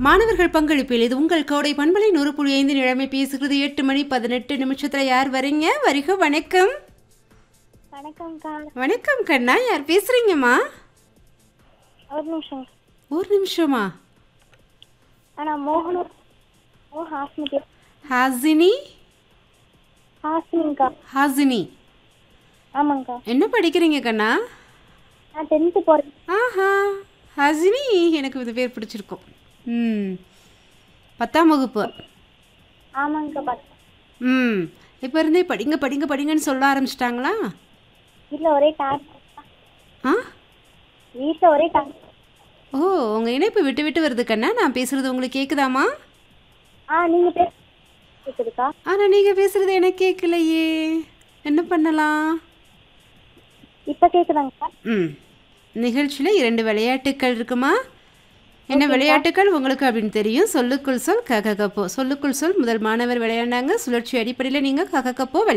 மாணவர்கள் பங்களிப்பில் இது உங்கள் கோடை பண்பலை நூறு புள்ளி ஐந்து நிலைமை பேசுகிறது எட்டு மணி பதினெட்டு நிமிஷத்துல யார் வரீங்க வருக வணக்கம் வணக்கம்க்கா வணக்கம் கண்ணா யார் பேசுறீங்கம்மா ஒரு நிமிஷம் ஒரு நிமிஷமா ஆனால் மோகனூர் ஓ ஹாஸ்னி பேர் ஹாசினி ஹாஸ்னிங்க்கா ஹாசினி ஆமாங்க்கா என்ன படிக்கிறீங்க கண்ணா நான் டென்த்து போகிறேன் ஆஹா ஹாசினி எனக்கு இது பேர் பிடிச்சிருக்கும் ம் பத்தாம் வகுப்பு ஆமாங்க்கா பார்த்தேன் ம் இப்போ இருந்தே படிங்க படிங்க படிங்கன்னு சொல்ல ஆரம்பிச்சிட்டாங்களா வீட்டில் ஒரே டாக் ஆ வீட்டில் ஒரே டாக் ஓ உங்கள் இணைப்பு விட்டு விட்டு வருது கண்ணா நான் பேசுகிறது உங்களுக்கு கேட்குதாம்மா ஆ நீங்கள் பேர் கேட்குதுக்கா ஆனால் நீங்கள் பேசுகிறது எனக்கு கேட்கலையே என்ன பண்ணலாம் இப்போ கேட்குதாங்கக்கா ம் நிகழ்ச்சியில் இரண்டு விளையாட்டுக்கள் இருக்குமா என்ன விளையாட்டுக்கள் உங்களுக்கு அப்படின்னு தெரியும் சொல்லுக்குள் சொல் கககப்போ சொல்லுக்குள் சொல் முதல் மாணவர் விளையாண்டாங்க சுழற்சி அடிப்படையில் நீங்கள் கககப்போ விளையாடுங்க